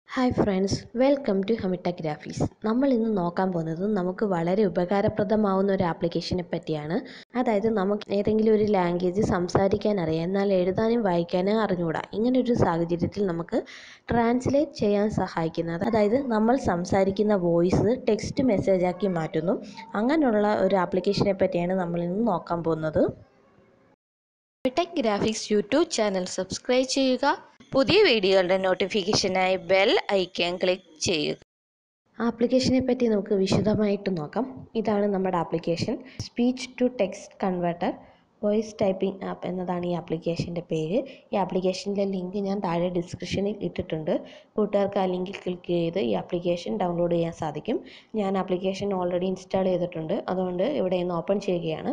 hi friends welcome to ഹമിട്ട graphics നമ്മൾ ഇന്ന് നോക്കാൻ പോകുന്നത് നമുക്ക് വളരെ ഉപകാരപ്രദമാവുന്ന ഒരു ആപ്ലിക്കേഷനെ പറ്റിയാണ് അതായത് നമുക്ക് ഏതെങ്കിലും ഒരു ലാംഗ്വേജ് സംസാരിക്കാൻ അറിയാം എന്നാൽ എഴുതാനും വായിക്കാനും അറിഞ്ഞുകൂടാ ഇങ്ങനെ ഒരു സാഹചര്യത്തിൽ നമുക്ക് ട്രാൻസ്ലേറ്റ് ചെയ്യാൻ സഹായിക്കുന്നത് അതായത് നമ്മൾ സംസാരിക്കുന്ന വോയിസ് ടെക്സ്റ്റ് മെസ്സേജാക്കി മാറ്റുന്നു അങ്ങനെയുള്ള ഒരു ആപ്ലിക്കേഷനെ പറ്റിയാണ് നമ്മൾ ഇന്ന് നോക്കാൻ പോകുന്നത് tech graphics YouTube channel subscribe ചെയ്യുക പുതിയ വീഡിയോകളുടെ നോട്ടിഫിക്കേഷനായി ബെൽ ഐക്കൺ ക്ലിക്ക് ചെയ്യുക ആപ്ലിക്കേഷനെ പറ്റി നമുക്ക് വിശദമായിട്ട് നോക്കാം ഇതാണ് നമ്മുടെ application speech to text converter voice typing app എന്നതാണ് ഈ ആപ്ലിക്കേഷൻ്റെ പേര് ഈ ആപ്ലിക്കേഷൻ്റെ ലിങ്ക് ഞാൻ താഴെ ഡിസ്ക്രിപ്ഷനിൽ ഇട്ടിട്ടുണ്ട് കൂട്ടുകാർക്ക് ആ ലിങ്കിൽ ക്ലിക്ക് ചെയ്ത് ഈ ആപ്ലിക്കേഷൻ ഡൗൺലോഡ് ചെയ്യാൻ സാധിക്കും ഞാൻ ആപ്ലിക്കേഷൻ ഓൾറെഡി ഇൻസ്റ്റാൾ ചെയ്തിട്ടുണ്ട് അതുകൊണ്ട് ഇവിടെ നിന്ന് ഓപ്പൺ ചെയ്യുകയാണ്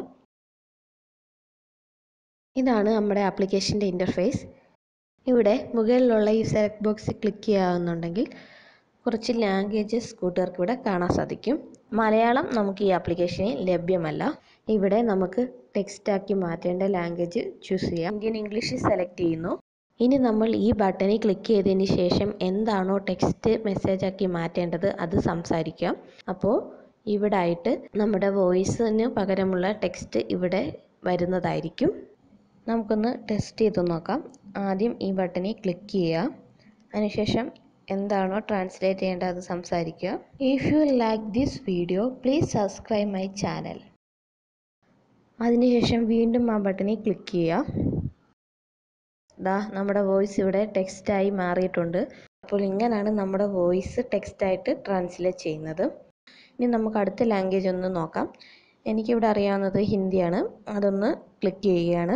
ഇതാണ് നമ്മുടെ ആപ്ലിക്കേഷൻ്റെ ഇൻ്റർഫേസ് ഇവിടെ മുകളിലുള്ള ഈ സെലക്ട് ബോക്സ് ക്ലിക്ക് ചെയ്യാവുന്നുണ്ടെങ്കിൽ കുറച്ച് ലാംഗ്വേജസ് കൂട്ടുകാർക്ക് ഇവിടെ കാണാൻ സാധിക്കും മലയാളം നമുക്ക് ഈ ആപ്ലിക്കേഷനിൽ ലഭ്യമല്ല ഇവിടെ നമുക്ക് ടെക്സ്റ്റാക്കി മാറ്റേണ്ട ലാംഗ്വേജ് ചൂസ് ചെയ്യാം ഇന്ത്യൻ ഇംഗ്ലീഷ് സെലക്ട് ചെയ്യുന്നു ഇനി നമ്മൾ ഈ ബട്ടണിൽ ക്ലിക്ക് ചെയ്തതിന് ശേഷം എന്താണോ ടെക്സ്റ്റ് മെസ്സേജാക്കി മാറ്റേണ്ടത് അത് സംസാരിക്കാം അപ്പോൾ ഇവിടെ ആയിട്ട് നമ്മുടെ വോയിസിന് പകരമുള്ള ടെക്സ്റ്റ് ഇവിടെ വരുന്നതായിരിക്കും നമുക്കൊന്ന് ടെസ്റ്റ് ചെയ്ത് നോക്കാം ആദ്യം ഈ ബട്ടണിൽ ക്ലിക്ക് ചെയ്യുക അതിനുശേഷം എന്താണോ ട്രാൻസ്ലേറ്റ് ചെയ്യേണ്ടത് അത് സംസാരിക്കുക if you like this video please subscribe my channel അതിനുശേഷം വീണ്ടും ആ ബട്ടണിൽ ക്ലിക്ക് ചെയ്യുക ദാ നമ്മുടെ വോയിസ് ഇവിടെ ടെക്സ്റ്റായി മാറിയിട്ടുണ്ട് അപ്പോൾ ഇങ്ങനെയാണ് നമ്മുടെ വോയിസ് ടെക്സ്റ്റായിട്ട് ട്രാൻസ്ലേറ്റ് ചെയ്യുന്നത് ഇനി നമുക്ക് അടുത്ത ലാംഗ്വേജ് ഒന്ന് നോക്കാം എനിക്കിവിടെ അറിയാവുന്നത് ഹിന്ദിയാണ് അതൊന്ന് ക്ലിക്ക് ചെയ്യുകയാണ്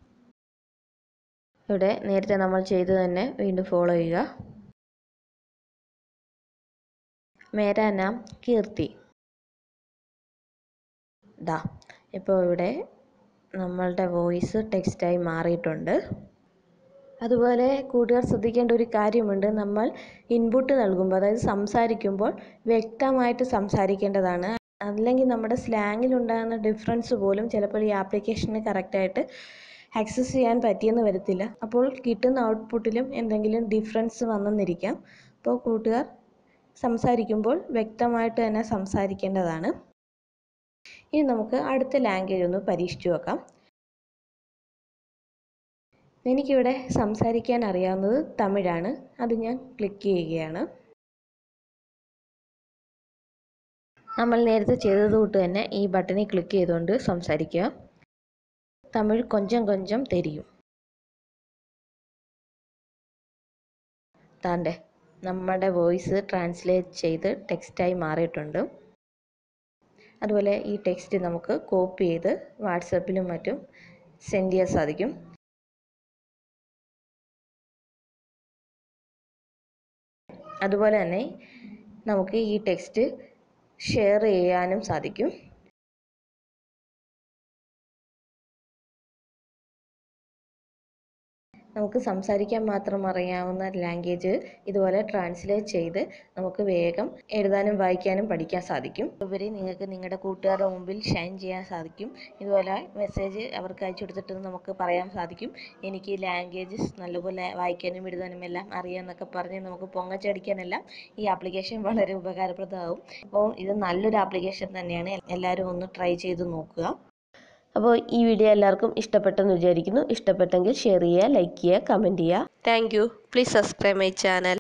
ഇവിടെ നേരത്തെ നമ്മൾ ചെയ്തു തന്നെ വീണ്ടും ഫോളോ ചെയ്യുക മേരാ നാം കീർത്തി ദാ ഇപ്പോൾ ഇവിടെ നമ്മളുടെ വോയിസ് ടെക്സ്റ്റായി മാറിയിട്ടുണ്ട് അതുപോലെ കൂട്ടുകാർ ശ്രദ്ധിക്കേണ്ട ഒരു കാര്യമുണ്ട് നമ്മൾ ഇൻപുട്ട് നൽകുമ്പോൾ അതായത് സംസാരിക്കുമ്പോൾ വ്യക്തമായിട്ട് സംസാരിക്കേണ്ടതാണ് അല്ലെങ്കിൽ നമ്മുടെ സ്ലാങ്ങിൽ ഉണ്ടാകുന്ന ഡിഫറൻസ് പോലും ചിലപ്പോൾ ഈ ആപ്ലിക്കേഷന് കറക്റ്റായിട്ട് ആക്സസ് ചെയ്യാൻ പറ്റിയെന്ന് വരത്തില്ല അപ്പോൾ കിട്ടുന്ന ഔട്ട്പുട്ടിലും എന്തെങ്കിലും ഡിഫറൻസ് വന്നെന്നിരിക്കാം അപ്പോൾ കൂട്ടുകാർ സംസാരിക്കുമ്പോൾ വ്യക്തമായിട്ട് തന്നെ സംസാരിക്കേണ്ടതാണ് ഇനി നമുക്ക് അടുത്ത ലാംഗ്വേജ് ഒന്ന് പരീക്ഷിച്ചു നോക്കാം എനിക്കിവിടെ സംസാരിക്കാൻ അറിയാവുന്നത് തമിഴാണ് അത് ഞാൻ ക്ലിക്ക് ചെയ്യുകയാണ് നമ്മൾ നേരത്തെ ചെയ്തത് തൊട്ട് തന്നെ ഈ ബട്ടണിൽ ക്ലിക്ക് ചെയ്തുകൊണ്ട് സംസാരിക്കുക തമിഴ് കൊഞ്ചം കൊഞ്ചം തെരിയും താണ്ടെ നമ്മുടെ വോയിസ് ട്രാൻസ്ലേറ്റ് ചെയ്ത് ടെക്സ്റ്റായി മാറിയിട്ടുണ്ട് അതുപോലെ ഈ ടെക്സ്റ്റ് നമുക്ക് കോപ്പി ചെയ്ത് വാട്സപ്പിലും മറ്റും സെൻഡ് ചെയ്യാൻ സാധിക്കും അതുപോലെ തന്നെ നമുക്ക് ഈ ടെക്സ്റ്റ് ഷെയർ ചെയ്യാനും സാധിക്കും നമുക്ക് സംസാരിക്കാൻ മാത്രം അറിയാവുന്ന ലാംഗ്വേജ് ഇതുപോലെ ട്രാൻസ്ലേറ്റ് ചെയ്ത് നമുക്ക് വേഗം എഴുതാനും വായിക്കാനും പഠിക്കാൻ സാധിക്കും ഉപരി നിങ്ങൾക്ക് നിങ്ങളുടെ കൂട്ടുകാരുടെ മുമ്പിൽ ഷൈൻ ചെയ്യാൻ സാധിക്കും ഇതുപോലെ മെസ്സേജ് അവർക്ക് അയച്ചു കൊടുത്തിട്ട് നമുക്ക് പറയാൻ സാധിക്കും എനിക്ക് ലാംഗ്വേജസ് നല്ലപോലെ വായിക്കാനും എഴുതാനും എല്ലാം അറിയാമെന്നൊക്കെ പറഞ്ഞ് നമുക്ക് പൊങ്ങച്ചടിക്കാനെല്ലാം ഈ ആപ്ലിക്കേഷൻ വളരെ ഉപകാരപ്രദമാകും അപ്പോൾ ഇത് നല്ലൊരു ആപ്ലിക്കേഷൻ തന്നെയാണ് എല്ലാവരും ഒന്ന് ട്രൈ ചെയ്ത് നോക്കുക അപ്പോൾ ഈ വീഡിയോ എല്ലാവർക്കും ഇഷ്ടപ്പെട്ടെന്ന് വിചാരിക്കുന്നു ഇഷ്ടപ്പെട്ടെങ്കിൽ ഷെയർ ചെയ്യുക ലൈക്ക് ചെയ്യുക കമൻറ്റ് ചെയ്യുക thank you please subscribe my channel